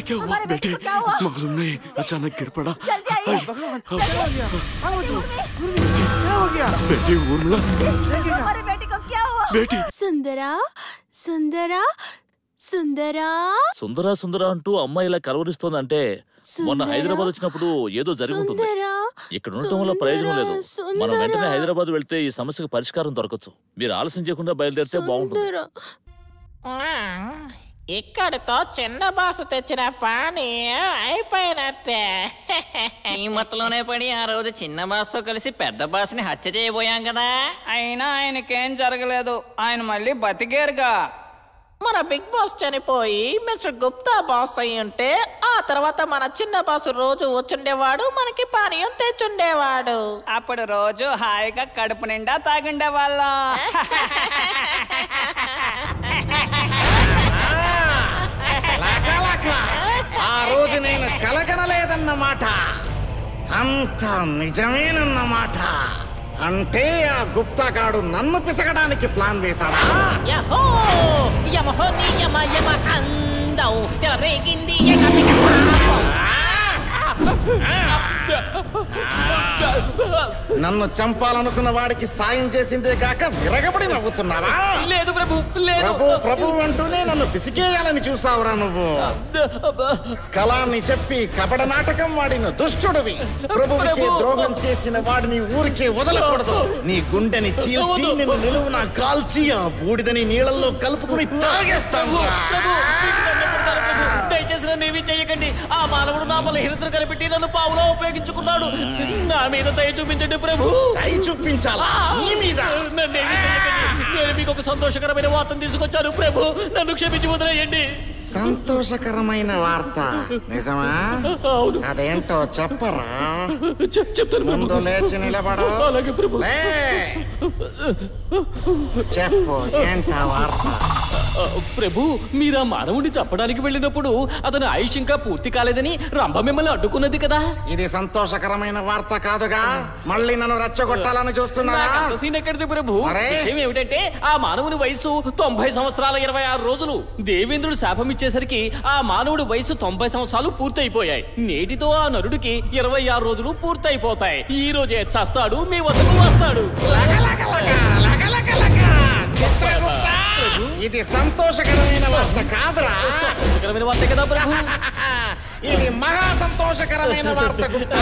क्या हुआ हमारे बेटे बेटे को क्या हुआ मालूम नहीं अचानक गिर पड़ा जल्दी आइए क्या हो गया बेटी उर्मिला हमारे बेटे को क्या हुआ बेटी సుందరా సుందరా సుందరా సుందరా సుందరా అంటూ అమ్మాయి ఇలా కలవరిస్తోందంటే మొన్న సుందరా, హైదరాబాద్ వచ్చినప్పుడు ఏదో జరిగి ఉంటుంది సుందరా ఇక్కడ ఉండటం వల్ల ప్రయోజనం లేదు సుందరా, మనం వెంటనే సుందరా. హైదరాబాద్ వెళ్తే ఈ సమస్యకు పరిష్కారం దొరకచ్చు మీరు ఆలస్యం చేయకుండా బయలుదేరితే బాగుంటుంది సుందరా ఆ, ఇక్కడితో చిన్న బాసు తెచ్చిన పానీ అయిపోయినట్టే ఈ మత్తులోనే పడి ఆ రోజు చిన్న బాస్తో కలిసి పెద్ద బాస్ని హత్య చేయబోయాం కదా అయినా ఆయనకేం జరగలేదు ఆయన మళ్ళీ బతికేరుగా మన బిగ్ బాస్ చనిపోయి మిస్టర్ గుప్తా బాస్ అయి ఉంటే ఆ తర్వాత మన చిన్న బాసు రోజు వచ్చుండేవాడు మనకి పానీయం తెచ్చుండేవాడు అప్పుడు రోజు హాయిగా కడుపు నిండా తాగుండే వాళ్ళం లక ఆ రోజు నేను కలగనలేదన్నమాట అంత నిజమేనన్నమాట అంటే ఆ గుప్తాగాడు నన్ను పిసగడానికి ప్లాన్ వేశాడా యహో యమహో నీ యమ యమ అందౌ చెలరేగింది ఎగమిగ పాపం. నన్ను చంపాలనుకున్న వాడికి సాయం చేసిందే కాక విరగబడి నవ్వుతున్నావా లేదు ప్రభు లేదు ప్రభు ప్రభు అంటూనే నన్ను పిసికేయాలని చూసావురా నువ్వు కళాన్ని చెప్పి కపట నాటకం వాడిన దుష్టుడివి ప్రభువుకి ద్రోహం చేసిన వాడిని ఊరికే వదలకూడదు నీ గుండెని చీల్చి నిన్ను నిలువున కాల్చి ఆ బూడిదని నీళ్ళల్లో కలుపుకుని తాగేస్తాను ప్రభు మీకు దండం పెడతాను ప్రభు దయచేసి నన్ను ఏమీ చేయకండి ఆ మానవుడు నా బలహీనతను కనిపెట్టి నన్ను పావులో ఉపయోగించుకున్నాడు నా మీద దయ చూపించండి ప్రభు దయ చూపించాలా నీ మీద నన్ను ఏమీ చేయకండి నేను మీకు ఒక సంతోషకరమైన వార్తను తీసుకొచ్చాను ప్రభు నన్ను క్షమించి వదిలేయండి సంతోషకరమైన వార్త నిజమా అవును అదేంటో చెప్పరా చెప్- చెప్తాను ప్రభు ముందు లేచి నిలబడు అలాగే ప్రభు లే. చెప్పు ఏంటా వార్త ఆ, ప్రభు మీరు ఆ మానవుడిని చంపడానికి వెళ్ళినప్పుడు అతని ఆయుష్ ఇంకా పూర్తి కాలేదని రంభ మిమ్మల్ని అడ్డుకున్నది కదా ఇది సంతోషకరమైన వార్త కాదుగా మళ్ళీ నన్ను రెచ్చగొట్టాలని చూస్తున్నారా నాకు అంత సీన్ ఎక్కడిది ప్రభు అరే. విషయం ఏమిటంటే ఆ మానవుని వయసు తొంభై సంవత్సరాల ఇరవై ఆరు రోజులు దేవేంద్రుడు శాపం ఇచ్చేసరికి ఆ మానవుడి వయసు తొంభై సంవత్సరాలు పూర్తయిపోయాయి నేటితో ఆ నరుడికి ఇరవై ఆరు రోజులు పూర్తయిపోతాయి ఈ రోజే చస్తాడు మీ వద్దకు వస్తాడు లగ, లగ, లగ, లగ, లగ, లగ. చిత్రగుప్త, ఇది సంతోషకరమైన వార్త కాదురా సంతోషకరమైన వార్త కదా ప్రభు ఇది మహా సంతోషకరమైన వార్త గుప్తా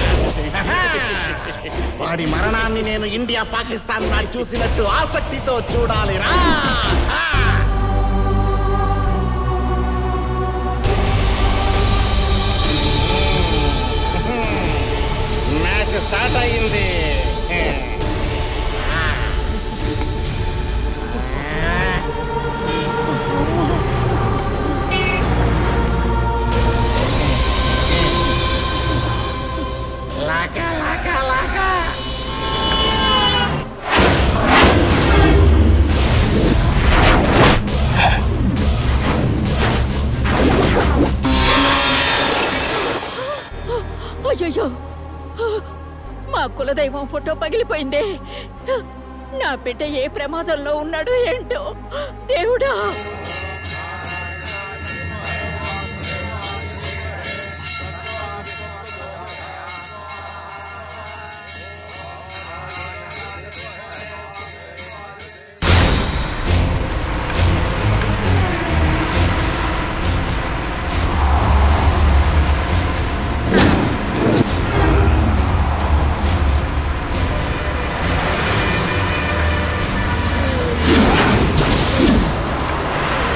వాడి మరణాన్ని నేను ఇండియా పాకిస్తాన్ మ్యాచ్ చూసినట్టు ఆసక్తితో చూడాలిరా మ్యాచ్ స్టార్ట్ అయింది లాక లాక లాక అయ్యో మా కులదైవం ఫోటో పగిలిపోయిందే నా బిడ్డ ఏ ప్రమాదంలో ఉన్నాడో ఏంటో దేవుడా ఆ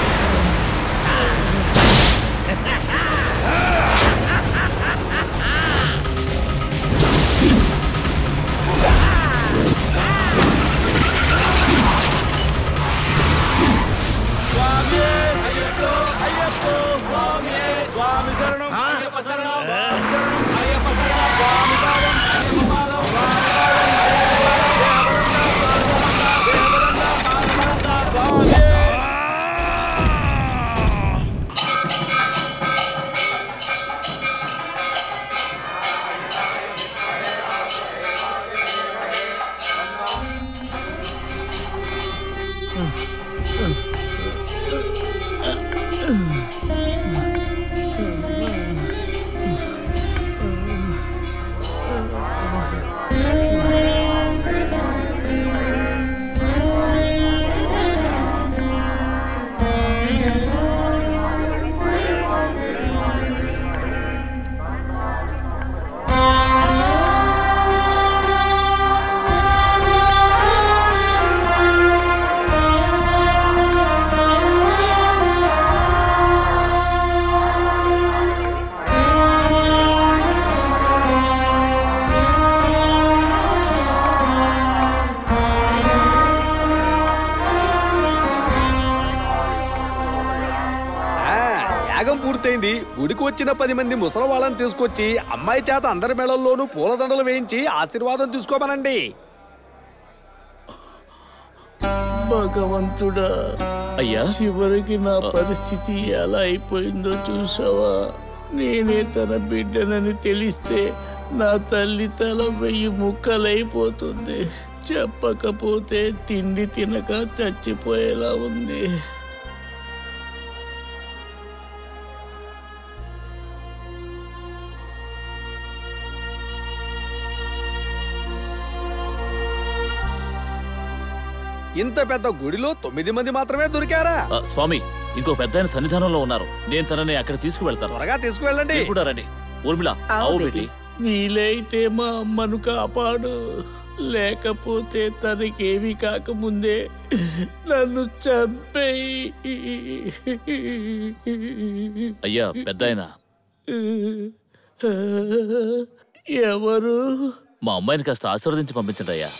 అయిపోయింది గుడికి వచ్చిన పది మంది ముసలి వాళ్ళని తీసుకొచ్చి అమ్మాయి చేత అందరి మెడల్లోనూ పూలదండలు వేయించి ఆశీర్వాదం తీసుకోమనండి భగవంతుడా అయ్యా చివరికి నా పరిస్థితి ఎలా అయిపోయిందో చూసావా నేనే తన బిడ్డనని తెలిస్తే నా తల్లి తల వెయ్యి ముక్కలైపోతుంది చెప్పకపోతే తిండి తినక చచ్చిపోయేలా ఉంది ఇంత పెద్ద గుడిలో తొమ్మిది మంది మాత్రమే దొరికారా ఆ, స్వామి ఇంకో పెద్ద ఆయన సన్నిధానంలో ఉన్నారు నేను తనని అక్కడ తీసుకువెళ్తాను త్వరగా తీసుకువెళ్ళండి మీరు కూడా రండి ఊర్మిళ ఆవు బేటి వీలైతే మా అమ్మను కాపాడు లేకపోతే తనకేమీ కాకముందే నన్ను చంపేయి అయ్యా పెద్ద ఆయన ఎవరు మా అమ్మాయిని కాస్త ఆశీర్వదించి పంపించండి అయ్యా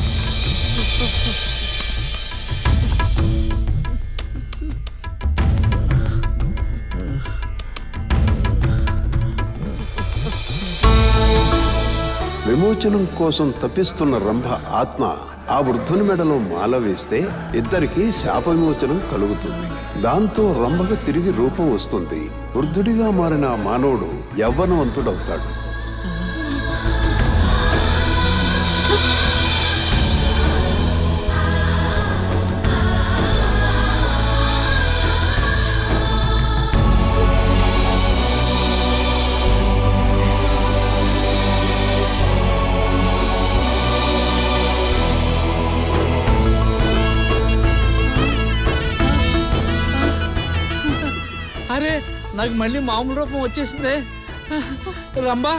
విమోచనం కోసం తప్పిస్తున్న రంభ ఆత్మ ఆ వృద్ధుని మెడలో మాల వేస్తే ఇద్దరికి శాప విమోచనం కలుగుతుంది దాంతో రంభకు తిరిగి రూపం వస్తుంది వృద్ధుడిగా మారిన ఆ మానవుడు యవ్వనవంతుడవుతాడు అరే నాకు మళ్ళీ మామూలు రూపం వచ్చేసిందే రంబా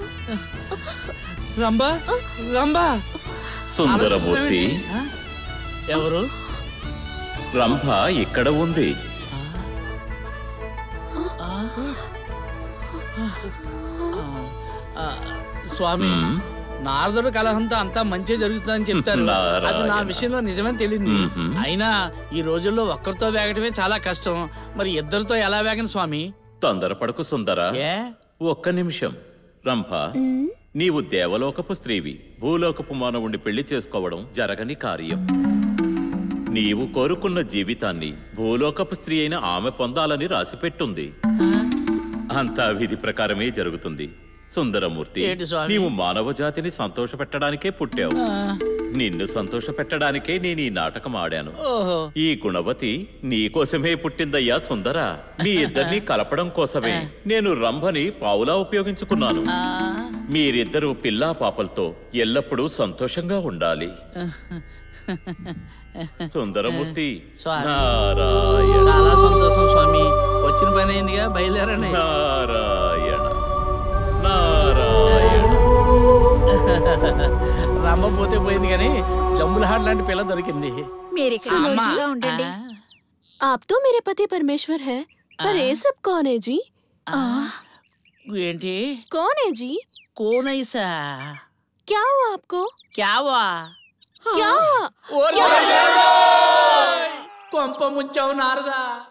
రంబా రంబా సుందరమూర్తి ఆ? ఎవరు రంభ ఇక్కడ ఉంది ఆ, స్వామి మ్మ్. నారదుడు కలహంతో అంతా మంచి జరుగుతుందని చెప్తారు నారాయణ. అది నా విషయంలో నిజమని తెలియదు మ్మ్. అయినా ఈ రోజుల్లో ఒక్కరితో వేగటమే చాలా కష్టం మరి ఇద్దరితో ఎలా వేగను స్వామి తొందరపడకు సుందర ఏ ఒక్క నిమిషం రంభ నీవు దేవలోకపు స్త్రీవి భూలోకపు మానవుణ్ణి పెళ్లి చేసుకోవడం జరగని కార్యం నీవు కోరుకున్న జీవితాన్ని భూలోకపు స్త్రీ అయిన ఆమె పొందాలని రాసిపెట్టుంది అంతా విధి ప్రకారమే జరుగుతుంది సుందరమూర్తి ఏంటి స్వామి? నీవు మానవ జాతిని సంతోషపెట్టడానికే పుట్టావు ఆ, నిన్ను సంతోషపెట్టడానికే నేను ఈ నాటకం ఆడాను ఓహో ఈ గుణవతి నీ కోసమే పుట్టిందయ్యా సుందర మీ ఇద్దరిని కలపడం కోసమే నేను రంభని పావులా ఉపయోగించుకున్నాను ఆ, మీరిద్దరూ పిల్లా పాపలతో ఎల్లప్పుడూ సంతోషంగా ఉండాలి సుందరమూర్తి స్వామి. నారాయణ చాలా సంతోషం స్వామి వచ్చిన పని అయిందిగా బయలుదేరండి నారాయణ నారాయణ రమ్మ పోతే పోయింది కానీ జంబులహాట్ లాంటి పిల్ల దొరికింది మీరు ఇక్కడ సునో మంచిగా जी। ఉండండి आप तो मेरे पति परमेश्वर है पर ये सब कौन है जी ఏంటి कौन है जी కోనైసా क्या हुआ आपको క్యావా क्या हुआ కొంప ముంచావు నారదా